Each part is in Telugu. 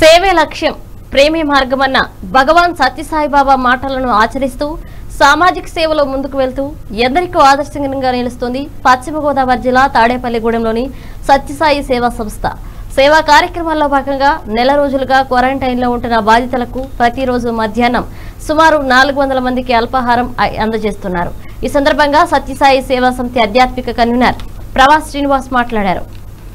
సేవే లక్ష్యం ప్రేమే మార్గమన్న భగవాన్ సత్యసాయిబాబా మాటలను ఆచరిస్తూ సామాజిక సేవలో ముందుకు వెళ్తూ ఎందరికో ఆదర్శంగా నిలుస్తుంది పశ్చిమ గోదావరి జిల్లా తాడేపల్లిగూడెంలోని సత్యసాయి సేవా సంస్థ సేవా కార్యక్రమాల్లో భాగంగా నెల రోజులుగా క్వారంటైన్ లో ఉంటున్న బాధితులకు ప్రతిరోజు మధ్యాహ్నం సుమారు నాలుగు వందల మందికి అల్పాహారం అ- అందజేస్తున్నారు ఈ సందర్భంగా సత్యసాయి సేవా సమితి ఆధ్యాత్మిక కన్వీనర్ ప్రవాస్ శ్రీనివాస్ మాట్లాడారు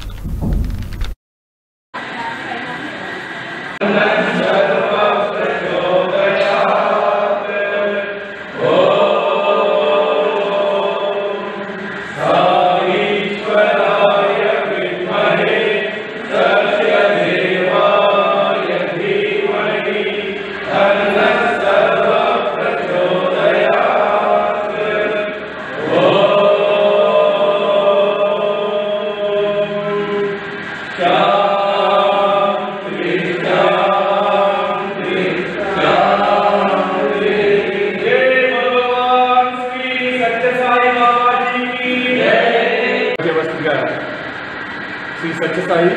भगवान श्री सत्य साई बाबा जी की వ్యవస్థగా శ్రీ సత్యసాయి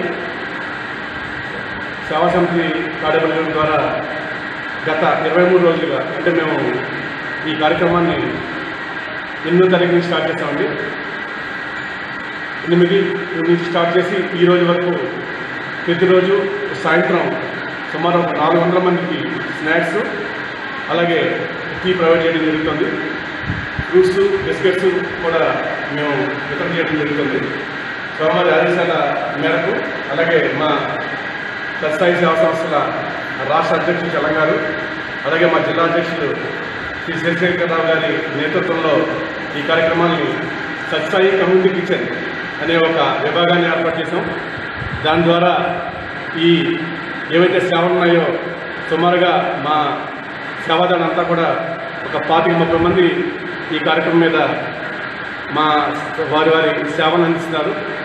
సేవా సమితి తాడేపల్లి ద్వారా గత ఇరవై మూడు రోజులుగా అంటే మేము ఈ కార్యక్రమాన్ని ఎనిమిదో తారీఖు నుంచి స్టార్ట్ చేస్తామండి ఎనిమిది నుంచి స్టార్ట్ చేసి ఈ రోజు వరకు ప్రతిరోజు సాయంత్రం సుమారు ఒక నాలుగు వందల మందికి స్నాక్స్ అలాగే టీ ప్రొవైడ్ చేయడం జరుగుతుంది ఫ్రూట్స్ బిస్కెట్స్ కూడా మేము వితరణ చేయడం జరుగుతుంది సోమవారి ఆదేశాల మేరకు అలాగే మా సత్సాయి సేవా సంస్థల రాష్ట్ర అధ్యక్షులు చలం గారు అలాగే మా జిల్లా అధ్యక్షులు శ్రీ శశిశేఖరరావు గారి నేతృత్వంలో ఈ కార్యక్రమాన్ని సత్సాయి కమ్యూనిటీ కిచెన్ అనే ఒక విభాగాన్ని ఏర్పాటు చేశాం దాని ద్వారా ఈ ఏవైతే సేవలు ఉన్నాయో సుమారుగా మా సేవాదాన్ని అంతా కూడా ఒక పాతిక ముప్పై మంది ఈ కార్యక్రమం మీద మా వారి వారి సేవలు అందిస్తున్నారు